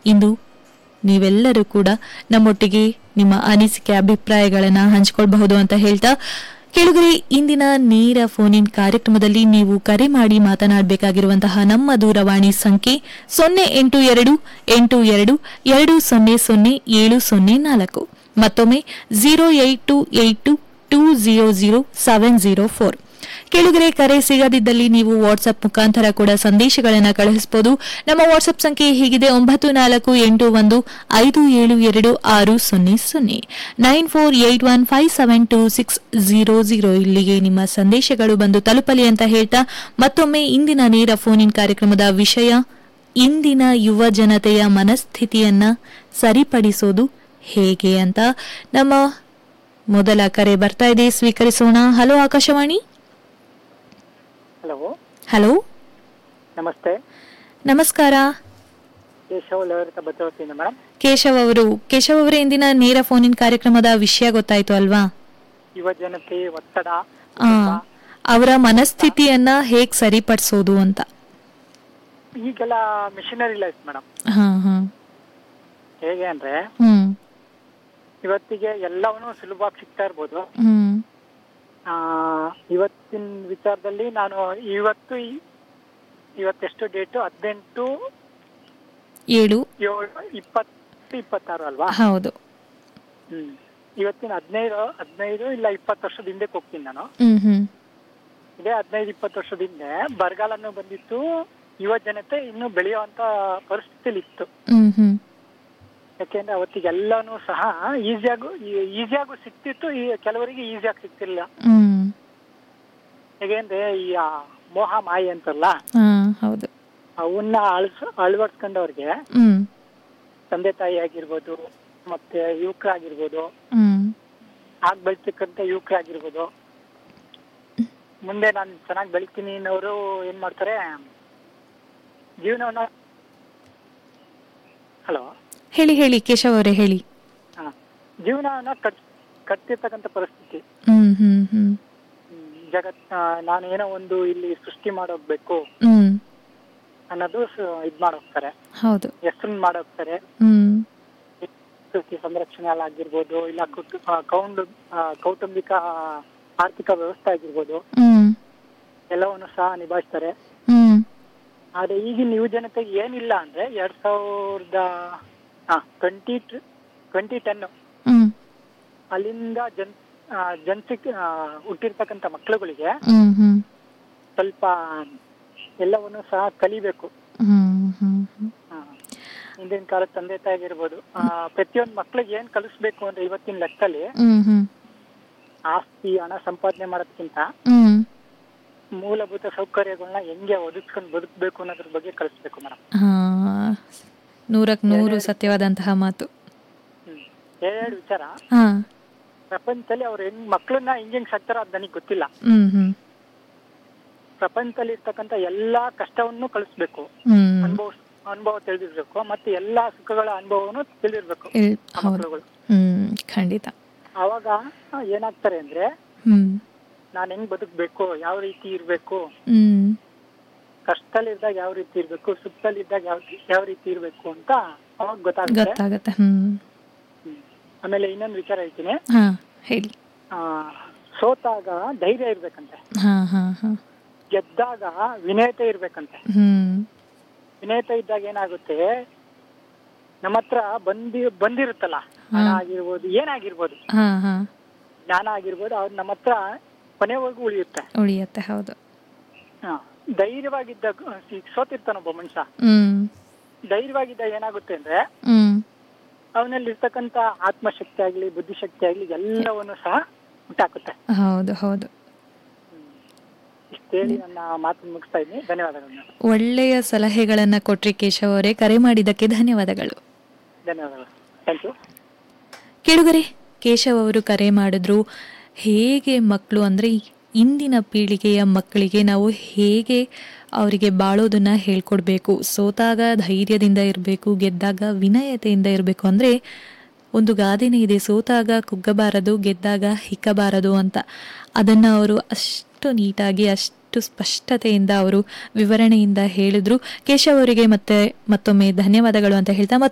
ಇಂದು ನೀವೆಲ್ಲರೂ ಕೂಡ ನಮ್ಮೊಟ್ಟಿಗೆ ನಿಮ್ಮ ಅನಿಸಿಕೆ ಅಭಿಪ್ರಾಯಗಳನ್ನು ಹಂಚಿಕೊಳ್ಬಹುದು ಅಂತ ಹೇಳ್ತಾ ಕೆಳಗರೆ ಇಂದಿನ ನೇರ ಫೋನ್ ಇನ್ ಕಾರ್ಯಕ್ರಮದಲ್ಲಿ ನೀವು ಕರೆ ಮಾಡಿ ಮಾತನಾಡಬೇಕಾಗಿರುವಂತಹ ನಮ್ಮ ದೂರವಾಣಿ ಸಂಖ್ಯೆ ಸೊನ್ನೆ ಎಂಟು ಎರಡು ಎಂಟು ಎರಡು ಎರಡು ಸೊನ್ನೆ ಸೊನ್ನೆ ಏಳು ಸೊನ್ನೆ ನಾಲ್ಕು ಮತ್ತೊಮ್ಮೆ zero eight two eight two two zero zero seven zero four ಕೆಳಗರೆ ಕರೆ ಸಿಗದಿದ್ದಲ್ಲಿ ನೀವು ವಾಟ್ಸ್ಆಪ್ ಮುಖಾಂತರ ಕೂಡ ಸಂದೇಶಗಳನ್ನು ಕಳುಹಿಸಬಹುದು ನಮ್ಮ ವಾಟ್ಸ್ಆಪ್ ಸಂಖ್ಯೆ ಹೀಗಿದೆ ಒಂಬತ್ತು ನಾಲ್ಕು ಎಂಟು ಒಂದು ಐದು ಏಳು ಎರಡು ಆರು ಸೊನ್ನೆ ಸೊನ್ನೆ nine four eight one five seven two six zero zero ಇಲ್ಲಿಗೆ ನಿಮ್ಮ ಸಂದೇಶಗಳು ಬಂದು ತಲುಪಲಿ ಅಂತ ಹೇಳ್ತಾ ಮತ್ತೊಮ್ಮೆ ಇಂದಿನ ನೇರ ಫೋನ್ ಇನ್ ಕಾರ್ಯಕ್ರಮದ ವಿಷಯ ಇಂದಿನ ಯುವ ಜನತೆಯ ಮನಸ್ಥಿತಿಯನ್ನ ಸರಿಪಡಿಸೋದು ಹೇಗೆ ಅಂತ ನಮ್ಮ ಮೊದಲ ಕರೆ ಬರ್ತಾ ಇದೆ ಸ್ವೀಕರಿಸೋಣ ಹಲೋ ಆಕಾಶವಾಣಿ ಹಲೋ ಹಲೋ ನಮಸ್ತೆ ನಮಸ್ಕಾರ ಕೇಶವ ಲಹರಿತ ಭದ್ರಾವತಿಯಿಂದ ಮೇಡಮ್ ಕೇಶವ್ ಅವರು ಕೇಶವ್ ಅವರೇ ಇಂದಿನ ನೇರ ಫೋನ್ ಇನ್ ಕಾರ್ಯಕ್ರಮದ ವಿಷಯ ಗೊತ್ತಾಯ್ತು ಅಲ್ವಾ ಯುವ ಜನತೆ ಒತ್ತಡ ಆ, ಅವರ ಮನಸ್ಥಿತಿಯನ್ನ ಹೇಗ್ ಸರಿಪಡಿಸೋದು ಅಂತ ಈಗೆಲ್ಲ ಮಿಷನರಿ ಲೈಫ್ ಮೇಡಮ್ ಹಾ ಹಾ ಹೇಗೆ ಅಂದ್ರೆ ಹ್ಮ್ ಇವತ್ತಿಗೆ ಎಲ್ಲವನ್ನೂ ಸುಲಭವಾಗಿ ಸಿಗ್ತಾ ಇರ್ಬೋದು ಹ್ಮ್ ಆ, ಇವತ್ತಿನ ವಿಚಾರದಲ್ಲಿ ನಾನು ಇವತ್ತು ಈ- ಇವತ್ತೆಷ್ಟು ಡೇಟು ಹದಿನೆಂಟು ಏಳು ಏಳು ಇಪ್ಪತ್ತು ಇಪ್ಪತ್ತಾರು ಅಲ್ವಾ ಹೌದು ಹ್ಮ್ ಇವತ್ತಿನ ಹದಿನೈದು ಹದಿನೈದು ಇಲ್ಲ ಇಪ್ಪತ್ತು ವರ್ಷದ ಹಿಂದಕ್ಕೆ ಹೋಗ್ತೀನಿ ನಾನು ಹ್ಮ್ ಹ್ಮ್ ಇದೇ ಹದಿನೈದು ಇಪ್ಪತ್ತು ವರ್ಷದ ಹಿಂದೆ ಬರಗಾಲನು ಬಂದಿತ್ತು ಯುವ ಜನತೆ ಇನ್ನು ಬೆಳೆಯುವಂತ ಪರಿಸ್ಥಿತಿಲಿ ಇತ್ತು ಹ್ಮ್ ಹ್ಮ್ ಯಾಕೆಂದ್ರೆ ಅವತ್ತಿಗೆ ಎಲ್ಲಾನು ಸಹ ಈಸಿಯಾಗು ಈಸಿಯಾಗೂ ಸಿಕ್ತಿತ್ತು ಈ ಕೆಲವರಿಗೆ ಈಸಿಯಾಗಿ ಸಿಗ್ತಿರ್ಲಿಲ್ಲ ಹ್ಮ್ ಹೇಗೆಂದ್ರೆ ಈ ಆ ಮೋಹ ಮಾಯಿ ಅಂತಲ್ಲ ಹಾ ಹೌದು ಅವನ್ನ ಅಳ್ಸ ಅಳವಡಿಸ್ಕೊಂಡವ್ರಿಗೆ ಹ್ಮ್ ತಂದೆ ತಾಯಿ ಆಗಿರ್ಬೋದು ಮತ್ತೆ ಯುವಕರಾಗಿರ್ಬೋದು ಹ್ಮ್ ಆಗ ಬೆಳಿತಕ್ಕಂತ ಯುವಕರಾಗಿರ್ಬೋದು ಮುಂದೆ ನಾನು ಚೆನ್ನಾಗಿ ಬೆಳಿತೀನಿ ಅನ್ನೋರು ಏನ್ ಮಾಡ್ತಾರೆ ಜೀವನವನ್ನ ಹಲೋ ಹೇಳಿ ಹೇಳಿ ಕೇಶವ್ ಅವರೇ ಹೇಳಿ ಹಾ ಜೀವನವನ್ನ ಕಟ್ ಕಟ್ತಿರ್ತಕ್ಕಂಥ ಪರಿಸ್ಥಿತಿ ಹ್ಮ್ ಹ್ಮ್ ಹ್ಮ್ ಹ್ಮ್, ಜಗತ್ ಆ, ನಾನು ಏನೋ ಒಂದು ಇಲ್ಲಿ ಸೃಷ್ಟಿ ಮಾಡೋಗ್ಬೇಕು ಹ್ಮ್ ಅನ್ನೋದು ಸ- ಇದ್ ಮಾಡೋಗ್ತಾರೆ ಹೌದು ಹೆಸರನ್ನ ಮಾಡೋಗ್ತಾರೆ ಹ್ಮ್ ಪ್ರಕೃತಿ ಸಂರಕ್ಷಣೆ ಆಗಿರ್ಬೋದು ಇಲ್ಲ ಕುಟು- ಆ, ಕೌಂಡು ಆ, ಕೌಟುಂಬಿಕ ಆರ್ಥಿಕ ವ್ಯವಸ್ಥೆ ಆಗಿರ್ಬೋದು ಹ್ಮ್ ಎಲ್ಲವನ್ನು ಸಹ ನಿಭಾಯಿಸ್ತಾರೆ ಹ್ಮ್ ಆದ್ರೆ ಈಗಿನ ಯುವ ಜನತೆಗೆ ಏನಿಲ್ಲ ಅಂದ್ರೆ ಎರಡ್ ಸಾವಿರದ ಟ್ವೆಂಟಿ ಟ್ವೆಂಟಿ ಟೆನ್ ಹ್ಮ್ ಅಲ್ಲಿಂದ ಜನ್ ಆ, ಜನ್ಸಿಕ್ ಆ, ಹುಟ್ಟಿರ್ತಕ್ಕಂಥ ಮಕ್ಕಳುಗಳಿಗೆ ಹ್ಮ್ ಹ್ಮ್ ಸ್ವಲ್ಪ ಎಲ್ಲವನ್ನು ಸಹ ಕಲಿಬೇಕು ಹ್ಮ್ ಹ್ಮ್ ಹ್ಮ್ ಆ, ಹಿಂದಿನ ಕಾಲದ ತಂದೆ ತಾಯಿಗಿರ್ಬೋದು ಆ, ಪ್ರತಿಯೊಂದು ಮಕ್ಳಿಗೆ ಏನ್ ಕಲಿಸ್ಬೇಕು ಅಂದ್ರೆ ಇವತ್ತಿನ ಲೆಕ್ಕದಲ್ಲಿ ಹ್ಮ್ ಹ್ಮ್ ಆಸ್ತಿ ಹಣ ಸಂಪಾದನೆ ಮಾಡೋದಕ್ಕಿಂತ ಹ್ಮ್ ಮೂಲಭೂತ ಸೌಕರ್ಯಗಳನ್ನ ಹೆಂಗೆ ಒದಗಿಸ್ಕೊಂಡು ಬದುಕಬೇಕು ಅನ್ನೋದ್ರ ಬಗ್ಗೆ ಕಲಿಸ್ಬೇಕು ಮೇಡಮ್ ಹಾ ನೂರಕ್ ನೂರು ಸತ್ಯವಾದಂತಹ ಮಾತು ಹ್ಮ್ ಎರಡು ವಿಚಾರ ಹಾ ಪ್ರಪಂಚದಲ್ಲಿ ಅವ್ರು ಹೆಂಗ್ ಮಕ್ಳನ್ನ ಹೆಂಗ್ ಹೆಂಗ್ ಸಾಕ್ತಾರೋ ಅದ್ ನನಗೆ ಗೊತ್ತಿಲ್ಲ ಹ್ಮ್ ಹ್ಮ್ ಪ್ರಪಂಚದಲ್ಲಿ ಇರ್ತಕ್ಕಂಥ ಎಲ್ಲಾ ಕಷ್ಟವನ್ನು ಕಲಿಸ್ಬೇಕು ಹ್ಮ್ ಅನುಭವ ಅನುಭವ ತಿಳಿದಿರ್ಬೇಕು ಮತ್ತೆ ಎಲ್ಲಾ ಸುಖಗಳ ಅನುಭವವನ್ನು ತಿಳಿದಿರ್ಬೇಕು ಇಲ್- ಆ ಹೌದು ಮಕ್ಳುಗಳು ಹ್ಮ್ ಖಂಡಿತ ಅವಾಗ ಏನಾಗ್ತಾರೆ ಅಂದ್ರೆ ಹ್ಮ್ ನಾನ್ ಹೆಂಗ್ ಬದುಕ್ಬೇಕು ಯಾವ ರೀತಿ ಇರ್ಬೇಕು ಹ್ಮ್ ಕಷ್ಟದಲ್ಲಿದ್ದಾಗ ಯಾವ ರೀತಿ ಇರ್ಬೇಕು ಸುಖದಲ್ಲಿದ್ದಾಗ ಯಾವ ಯಾವ ರೀತಿ ಇರ್ಬೇಕು ಅಂತ ಅವಾಗ ಗೊತ್ತಾಗುತ್ತೆ ಗೊತ್ತಾಗತ್ತೆ ಹ್ಮ್ ಹ್ಮ್. ಆಮೇಲೆ ಇನ್ನೊಂದು ವಿಚಾರ ಹೇಳ್ತೀನಿ ಹಾ ಹೇಳಿ ಆ ಸೋತಾಗ ಧೈರ್ಯ ಇರ್ಬೇಕಂತೆ ಹಾ ಹಾ ಹಾ ಗೆದ್ದಾಗ ವಿನಯತೆ ಇರ್ಬೇಕಂತೆ ಹ್ಮ್ ವಿನಯತೆ ಇದ್ದಾಗ ಏನಾಗುತ್ತೆ ನಮ್ಮ ಹತ್ರ ಬಂದಿ ಬಂದಿರುತ್ತಲ್ಲ ಹಣ ಆಗಿರ್ಬೋದು ಏನಾಗಿರ್ಬೋದು ಹಾ ಹಾ ಜ್ಞಾನ ಆಗಿರ್ಬೋದು ಅವ್ರು ನಮ್ಮ ಹತ್ರ ಕೊನೆವರೆಗೂ ಉಳಿಯುತ್ತೆ ಉಳಿಯತ್ತೆ ಹೌದು ಹ. ಧೈರ್ಯವಾಗಿದ್ದಾಗ ಈಗ ಸೋತಿರ್ತಾನೊಬ್ಬ ಮನುಷ್ಯ ಹ್ಮ್ ಧೈರ್ಯವಾಗಿದ್ದಾಗ ಏನಾಗುತ್ತೆ ಅಂದ್ರೆ ಹ್ಮ್ ಅವನಲ್ಲಿ ಇರ್ತಕ್ಕಂತ ಆತ್ಮಶಕ್ತಿ ಆಗ್ಲಿ ಬುದ್ಧಿಶಕ್ತಿ ಆಗ್ಲಿ ಎಲ್ಲವನ್ನು ಸಹ ಹುಟ್ಟಾಕುತ್ತೆ ಹೌದು ಹೌದು ಇಷ್ಟೇಳಿ ನನ್ನ ಮಾತನ್ನು ಮುಗಿಸ್ತಾ ಇದ್ದೀನಿ ಧನ್ಯವಾದಗಳು ಮೇಡಮ್. ಒಳ್ಳೆಯ ಸಲಹೆಗಳನ್ನ ಕೊಟ್ರಿ ಕೇಶವ್ ಅವರೇ ಕರೆ ಮಾಡಿದ್ದಕ್ಕೆ ಧನ್ಯವಾದಗಳು ಧನ್ಯವಾದಗಳು ಥ್ಯಾಂಕ್ ಯು ಕೇಳುಗರೆ ಕೇಶವ್ ಅವರು ಕರೆ ಮಾಡಿದ್ರು ಹೇಗೆ ಮಕ್ಕಳು ಅಂದರೆ ಇಂದಿನ ಪೀಳಿಗೆಯ ಮಕ್ಕಳಿಗೆ ನಾವು ಹೇಗೆ ಅವರಿಗೆ ಬಾಳೋದನ್ನ ಹೇಳ್ಕೊಡ್ಬೇಕು ಸೋತಾಗ ಧೈರ್ಯದಿಂದ ಇರಬೇಕು ಗೆದ್ದಾಗ ವಿನಯತೆಯಿಂದ ಇರಬೇಕು ಅಂದರೆ ಒಂದು ಗಾದೆನೇ ಇದೆ ಸೋತಾಗ ಕುಗ್ಗಬಾರದು ಗೆದ್ದಾಗ ಹಿಕ್ಕಬಾರದು ಅಂತ ಅದನ್ನು ಅವರು ಅಷ್ಟು ನೀಟಾಗಿ ಅಷ್ಟು ಸ್ಪಷ್ಟತೆಯಿಂದ ಅವರು ವಿವರಣೆಯಿಂದ ಹೇಳಿದ್ರು ಕೇಶವ್ ಅವರಿಗೆ ಮತ್ತೆ ಮತ್ತೊಮ್ಮೆ ಧನ್ಯವಾದಗಳು ಅಂತ ಹೇಳ್ತಾ